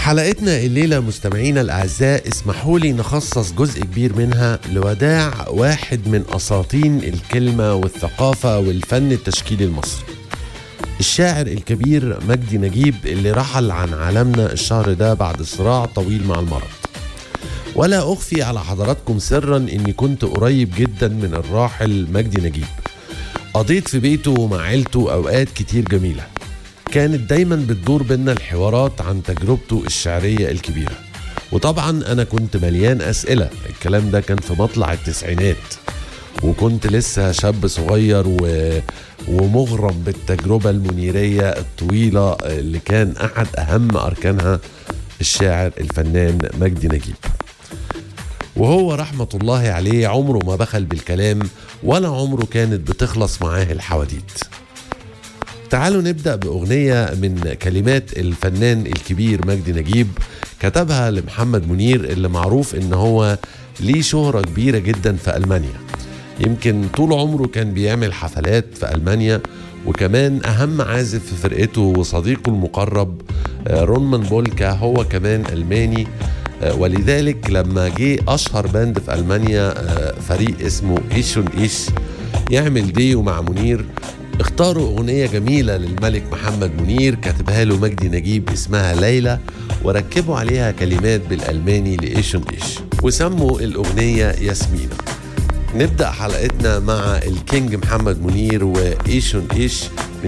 حلقتنا الليلة مستمعينا الأعزاء اسمحوا لي نخصص جزء كبير منها لوداع واحد من أساطين الكلمة والثقافة والفن التشكيلي المصري الشاعر الكبير مجدي نجيب اللي رحل عن عالمنا الشهر ده بعد صراع طويل مع المرض ولا أخفي على حضراتكم سرا إني كنت قريب جدا من الراحل مجدي نجيب قضيت في بيته ومع عيلته أوقات كتير جميلة كانت دايما بتدور بينا الحوارات عن تجربته الشعرية الكبيرة وطبعا أنا كنت مليان أسئلة الكلام ده كان في مطلع التسعينات وكنت لسه شاب صغير و... ومغرم بالتجربة المنيرية الطويلة اللي كان أحد أهم أركانها الشاعر الفنان مجدي نجيب وهو رحمة الله عليه عمره ما بخل بالكلام ولا عمره كانت بتخلص معاه الحواديت تعالوا نبدأ بأغنية من كلمات الفنان الكبير مجدي نجيب كتبها لمحمد منير اللي معروف ان هو ليه شهرة كبيرة جدا في ألمانيا يمكن طول عمره كان بيعمل حفلات في ألمانيا وكمان أهم عازف في فرقته وصديقه المقرب آه، رونمان بولكا هو كمان ألماني آه، ولذلك لما جه أشهر باند في ألمانيا آه، فريق اسمه إيشون إيش يعمل ديو مع منير اختاروا أغنية جميلة للملك محمد منير كاتبها له مجدي نجيب اسمها ليلى وركبوا عليها كلمات بالألماني لإيشون إيش وسموا الأغنية ياسمينة نبدأ حلقتنا مع الكينج محمد منير وإيشون إيش